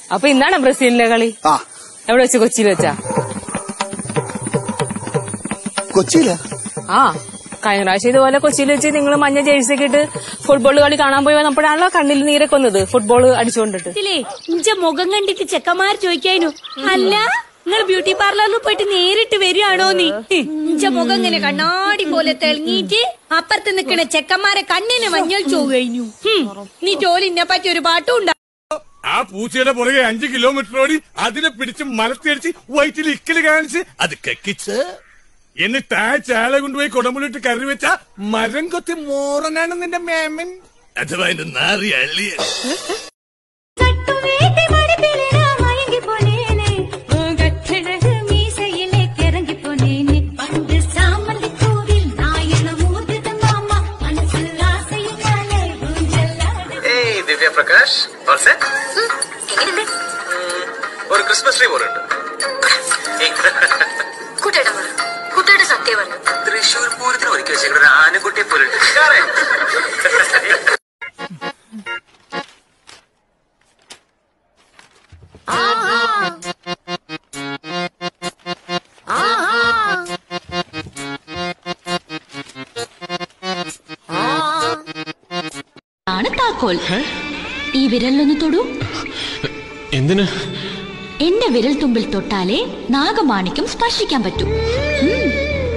അപ്പൊ ഇന്നാണ് ബ്രസീലിന്റെ കളി ആ എവിടെ വെച്ച് കൊച്ചിയിൽ വെച്ചാ കൊച്ചിയില ആ കഴിഞ്ഞ പ്രാവശ്യം ഇതുപോലെ കൊച്ചിയിൽ വെച്ച് നിങ്ങൾ മഞ്ഞ ജേഴ്സി ഒക്കെ ഇട്ട് ഫുട്ബോൾ കളി കാണാൻ പോയി വന്നപ്പോഴാണല്ലോ കണ്ണിൽ നീരൊക്കെ വന്നത് ഫുട്ബോൾ അടിച്ചുകൊണ്ടിട്ട് ഇതിലേ ഇഞ്ച മുഖം കണ്ടിട്ട് ചെക്കന്മാർ ചോദിക്കാനു അല്ല നിങ്ങൾ ബ്യൂട്ടി പാർലറിൽ പോയിട്ട് നേരിട്ട് വരികയാണോ നീ ഇഞ്ച മുഖം ഇങ്ങനെ കണ്ണാടി പോലെ തെളിഞ്ഞിട്ട് അപ്പുറത്ത് നിൽക്കണ ചെക്കന്മാരെ കണ്ണിന് മഞ്ഞൾ ചോ കഴിഞ്ഞു ഹും, നീ ജോലിനെ പറ്റി ഒരു പാട്ടും ഉണ്ടാ ആ പൂച്ചയുടെ പുറകെ അഞ്ച് കിലോമീറ്റർ ഓടി അതിനെ പിടിച്ച് മലത്തിയടിച്ച് വയറ്റിൽ ഇക്കല് കാണിച്ച് അത് കെക്കിച്ച് എന്നിട്ട് ആ ചാല കൊണ്ടുപോയി കുടമ്പുളിട്ട് കറി വെച്ച മരം കൊത്തി മോറനാണ് നിന്റെ മേമൻ അഥവാ എന്റെ നാറി അള്ളിയ ഏയ് ദിവ്യ പ്രകാശ് all set? ഒരു ക്രിസ്മസ് ട്രീ പോലെ ഉണ്ട് കുട്ടിയുടെ പറ കുട്ടിയുടെ സത്യം പറഞ്ഞു തൃശ്ശൂർ പൂരത്തിന് ഒരുക്കി വെച്ചേക്കുന്ന ഒരു ആനക്കുട്ടിയെ പോലെ ഉണ്ട് കാണേ? ആണ് താക്കോൽ ഈ വിരലിലൊന്ന് തൊടൂ എന്തിന് എന്റെ വിരൽ തുമ്പിൽ തൊട്ടാലേ നാഗമാണിക്യം സ്പർശിക്കാൻ പറ്റൂ ഉം.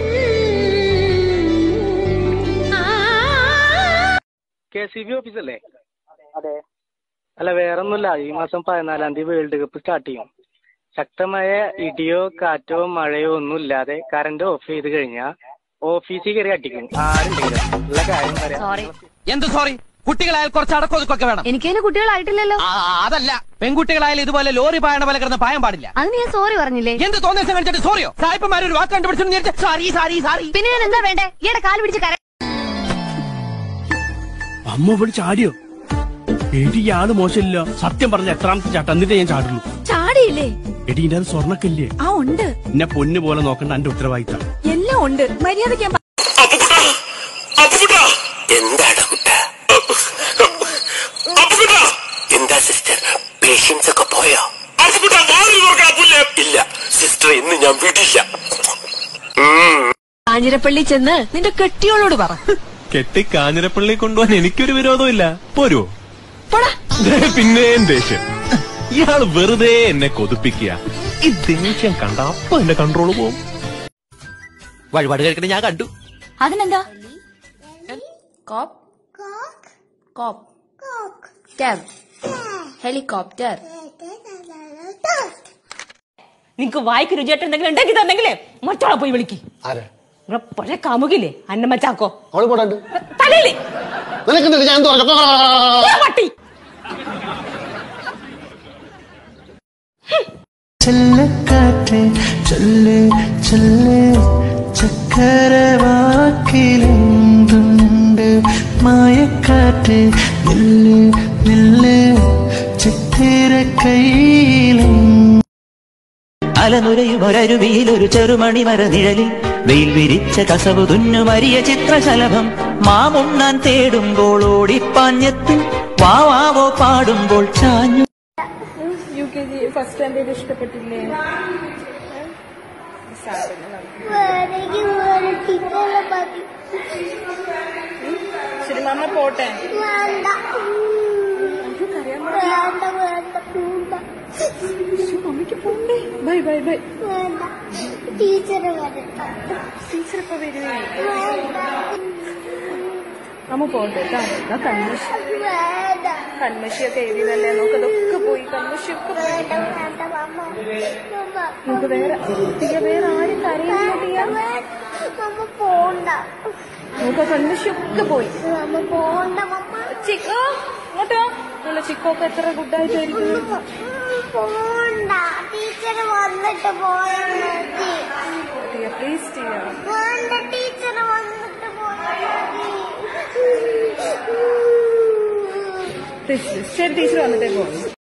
കെ സി ബി ഓഫീസല്ലേ അതെ അല്ല വേറൊന്നുമില്ല ഈ മാസം പതിനാലാം തീയതി വേൾഡ് കപ്പ് സ്റ്റാർട്ട് ചെയ്യും ശക്തമായ ഇടിയോ കാറ്റോ മഴയോ ഒന്നും ഇല്ലാതെ കറണ്ട് ഓഫ് ചെയ്ത് കഴിഞ്ഞാൽ ഓഫീസിൽ കയറി അടിക്കും ആരുണ്ടെങ്കിലും ഉള്ള കാര്യം പറയാം എന്ത് സോറി കുട്ടികളായാൽ കുറച്ച് അടക്കൊതുക്കൊക്കെ വേണം എനിക്കതിന് കുട്ടികളായിട്ടില്ലല്ലോ ആ, അതല്ല പെൺകുട്ടികളായാലും ഇതുപോലെ ലോറി പായണ പോലെ കിടന്ന് പായം പാടില്ല അതിന് ഞാൻ സോറി പറഞ്ഞില്ലേ എന്ത് തോന്നിയ കാണിച്ചിട്ട് സോറിയോ സായിപ്പന്മാർ ഒരു വാക്ക് കണ്ടുപിടിച്ചു സാരി സാരി സാരി പിന്നെ ഞാൻ എന്താ വേണ്ടേ ഈയുടെ കാല് പിടിച്ച് കര അമ്മ ഇവിടെ ചാടിയോ എടി ഇയാള് മോശമില്ല സത്യം പറഞ്ഞ എത്രാമത്തെ ചാട്ടം എന്നിട്ട് ഞാൻ ചാടുള്ളൂ ചാടിയില്ലേ എടി ഇതിന്റെ അത് സ്വർണ്ണക്കല്ലേ ആ ഉണ്ട് എന്നെ പൊന്നു പോലെ നോക്കണ്ട എന്റെ ഉത്തരവാദിത്തം എല്ലാം ഉണ്ട് മര്യാദയ്ക്ക് ഞാൻ എന്താടാ കുട്ട എന്താ സിസ്റ്റർ പേഷ്യൻസ് ഒക്കെ പോയോ ഇല്ല സിസ്റ്റർ ഇന്ന് ഞാൻ വിടില്ല കാഞ്ഞിരപ്പള്ളി ചെന്ന് നിന്റെ കെട്ടിയോളോട് പറ കെട്ടി കാഞ്ഞിരപ്പള്ളി കൊണ്ടുപോകാൻ എനിക്കൊരു വിരോധമില്ല പോരോ പിന്നെ ദേഷ്യം ഇയാള് വെറുതെ എന്നെ കൊതിപ്പിക്കുക ഈ ദേഷ്യം കണ്ട അപ്പൊ എന്റെ കൺട്രോൾ പോവും വഴിപാട് കഴിക്കണ ഞാൻ കണ്ടു അതിനെന്താ കോപ്പ് കോപ്പ് ടെം ഹെലികോപ്റ്റർ നിങ്ങക്ക് വായിക്ക് രുചിയായിട്ട് എന്തെങ്കിലും ഉണ്ടെങ്കിൽ തന്നെങ്കിലേ മറ്റോളെ പോയി വിളിക്ക് നിങ്ങളെ പഴയ കാമുകില്ലേ അന്നമ്മ ചാക്കോ അവള് പോടാണ്ട് തലയില് നിനക്ക് ഞാൻ തുറക്കാം ആ പട്ടി ചെല്ലക്കാറ്റ് ചൊല്ല് ചൊല്ല് ചക്കരവാക്കിലെന്തുണ്ട് മായക്കാറ്റ് നില്ല് നില്ല് ചിത്തിര കയ്യിലും അലനുരയുമൊരരുവിയിൽ ഒരു ചെറുമണി മര നിഴലിൽ വെയിൽ വിരിച്ച കസവു തുന്നുമരിയ ചിത്രശലഭം മാമുണ്ണാൻ തേടുമ്പോൾ ഓടിപ്പാഞ്ഞെത്തും വാവാവോ പാടുമ്പോൾ ചാഞ്ഞു U K G first standard ഇഷ്ടപ്പെട്ടില്ലേ ശരി മാമ പോട്ടെ മമ്മിക്ക് പോണ്ടേ ബൈ ബൈ ബൈ ടീച്ചറ് വരട്ടെ ടീച്ചർ ഇപ്പൊ വരുവേ നമ്മ പോട്ടെ കേട്ടോ കൺമഷി വേണ്ട കൺമഷിയൊക്കെ എഴുതിയതല്ലേ നോക്കതൊക്കെ പോയി കൺമഷിയൊക്കെ പോയി വേണ്ട വേണ്ട മമ്മ മമ്മ നമുക്ക് വേറെ ടിയ വേറെ ആരും കരയില്ല ടിയ മമ്മ പോണ്ട നമുക്ക് കൺമഷിയൊക്കെ പോയി മമ്മ പോണ്ട മമ്മ ചിക്കോ ഇങ്ങോട്ടോ നല്ല ചിക്കോക്കെ എത്ര ഗുഡായിട്ടായിരിക്കും പോണ്ട ടീച്ചർ വന്നിട്ട് പോയാൽ മതി ടിയ പ്ലീസ് ടിയ വേണ്ട ടീച്ചർ വന്നിട്ട് പോയാൽ മതി ശരി ടീച്ചർ വന്നിട്ടേ പോകും